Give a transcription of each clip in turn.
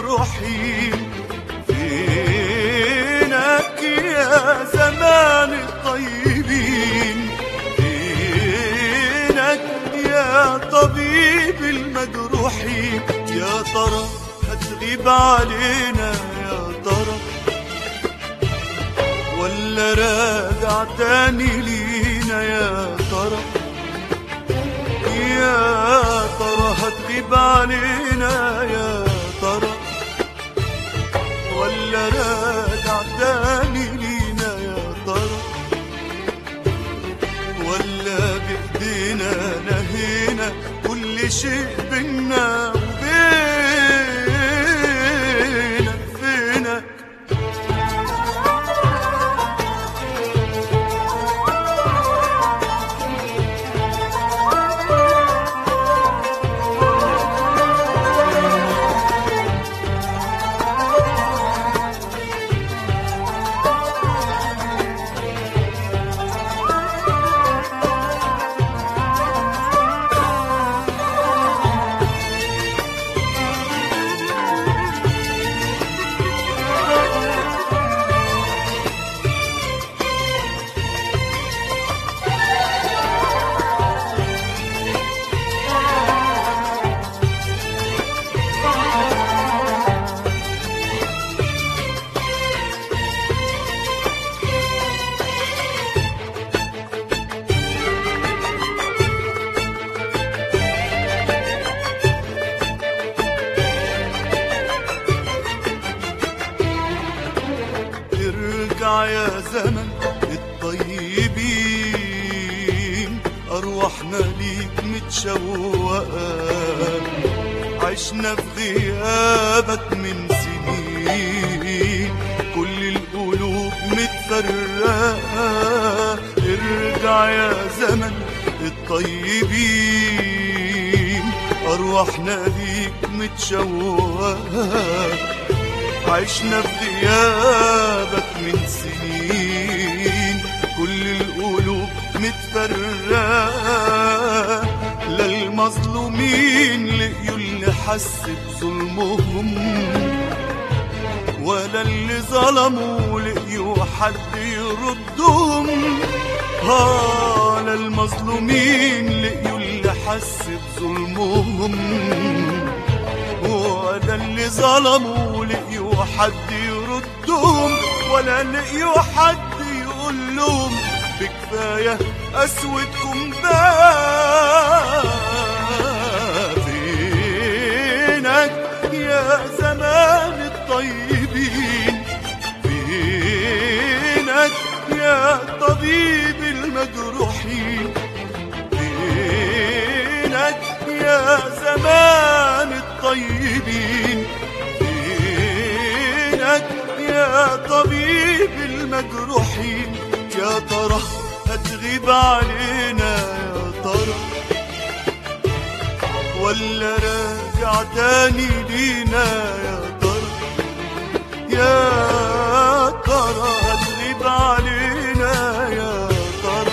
المجروحين فينك يا زمان الطيبين فينك يا طبيب المجروحين يا ترى هتغيب علينا يا ترى ولا راجع تاني لينا يا ترى يا ترى هتغيب علينا يا ترى ولا راجع تاني لينا يا ترى ولا بإيدينا نهينا كل شيء بينا وبينك فينك ارجع يا زمن الطيبين أرواحنا ليك متشوقة عشنا في غيابك من سنين كل القلوب متفرقة ارجع يا زمن الطيبين أرواحنا ليك متشوقة عشنا في غيابك من سنين كل القلوب متفرقة لا المظلومين لقيوا اللي حس بظلمهم ولا اللي ظلموا لقيوا حد يردهم ها لا المظلومين لقيوا اللي حس بظلمهم ولا اللي ظلموا لقيوا حد يردهم ولا لقيوا حد يقول لهم بكفاية قسوتكم بقى فينك يا زمان الطيبين فينك يا طبيب المجروحين فينك يا زمان الطيبين فينك يا طبيب المجروحين يا ترى هتغيب علينا يا ترى ولا راجع تاني لينا يا ترى يا ترى هتغيب علينا يا ترى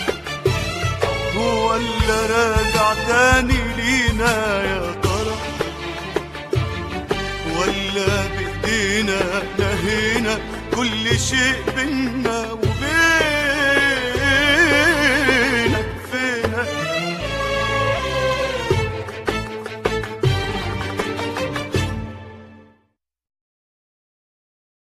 ولا راجع تاني لينا يا ترى ولا بإيدينا نهينا كل شيء بينا وبين